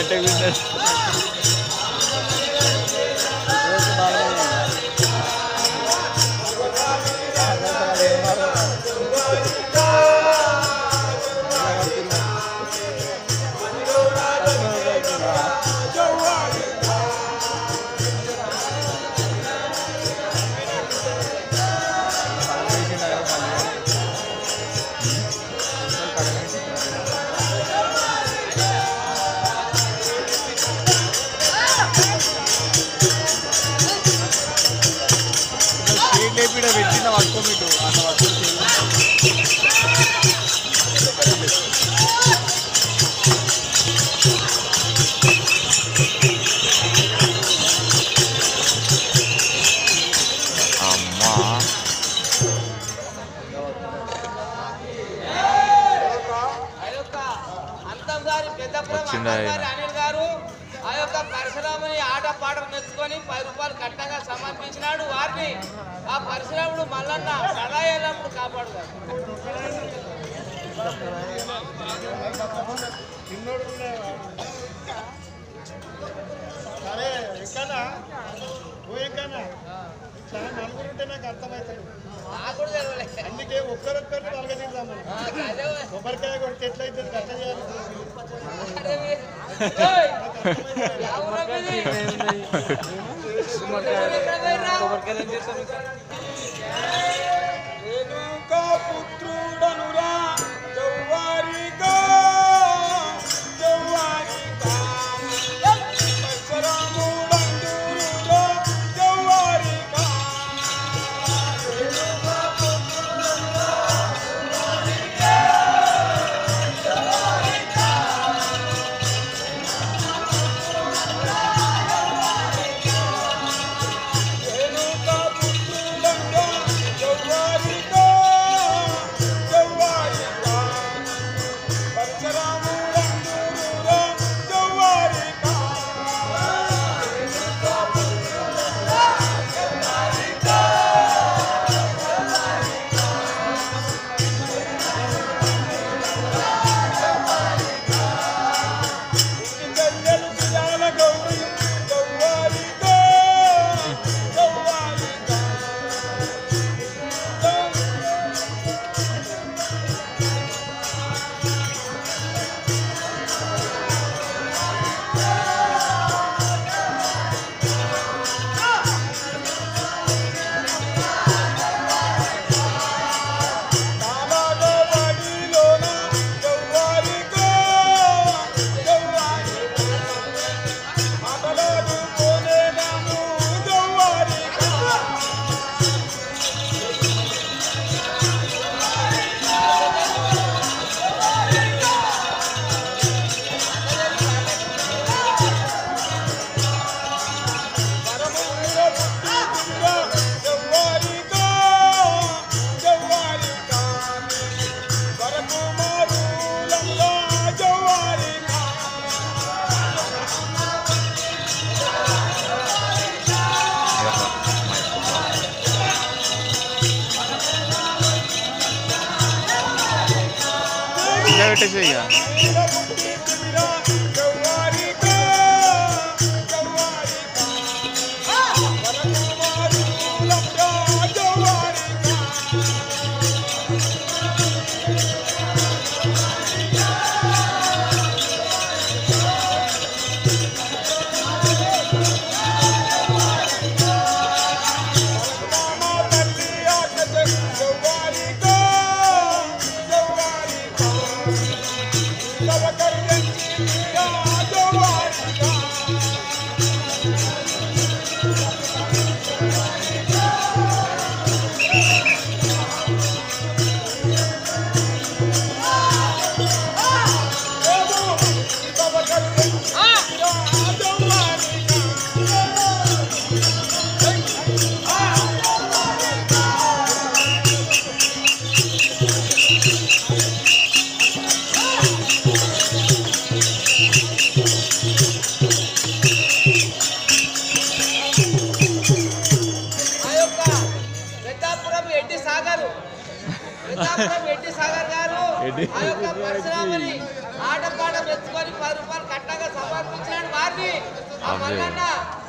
కట్టే business speed లేపిడ పెట్టిన పట్టుకోమిటు అట్లా పట్టుకొని అమ్మా ఆ యొక్క అంతం గారి పెద్దపురం వచ్చిండా అంతం ఆయన? గారి అనిల్ గారు ఆ యొక్క పరశురాముని ఆట పాటలు మెచ్చుకొని పది రూపాయలు కట్టంగా సమర్పించినాడు వారిని ఆ పరశురాముడు మల్లన్న సదా ఎల్లప్పుడు కాపాడుతాడు సరే ఎక్కనా ఓ ఎక్కనా చాలా నలుగురు ఉంటే నాకు అర్థమవుతుంది నాకు కూడా తెలియలే అందుకే ఒక్కరొక్కరిని నలగదీద్దాము ఆ, అదే వే. కొబ్బరికాయ కొడితే ఎట్లయితే కట్ట చేయాలి అదే వే. ఏయ్! ఎవరో మీది? ఎక్కడ పోయినా? పుత్రుడనురా జవ్వారిగా జవ్వారిగా పరశురాముడందురులో జవ్వారిగా రేణుకా పుత్రుడంగా జవ్వారిగా జవ్వారిగా పరశురాముడందురులో జవ్వారిగా ఇంటికెళ్ళెలు పిల్లల గౌరి జవ్వారిగా జవ్వారిగా నాలాగో బడిలోన జవ్వారిగా జవ్వారిగా మాటలాడు పోలేనాము జవ్వారిగా పరముందులో పుట్టిందిరా జవ్వారిగా జవ్వారిగా వరకుమారులంగా జవ్వారిగా ఇలా పెట్టేసి ఇక ఇలా పుట్టిందిరా జవ్వారిగా జవ్వారిగా వరకుమారులంగా జవ్వారిగా మామ తల్లి ఆట జవ్వారిగా జవ్వారిగా సవకర్యంగా జవ్వారిగా ఆ యొక్క పెద్దాపురం ఎడ్డి సాగర్ పెద్దాపురం ఎడ్డి సాగర్ గారు ఎడ్డి. ఆ యొక్క పరశురాముని ఆట పాట మెచ్చుకొని పది రూపాయలు కట్టగా సమర్పించారు ఆ మల్లన్న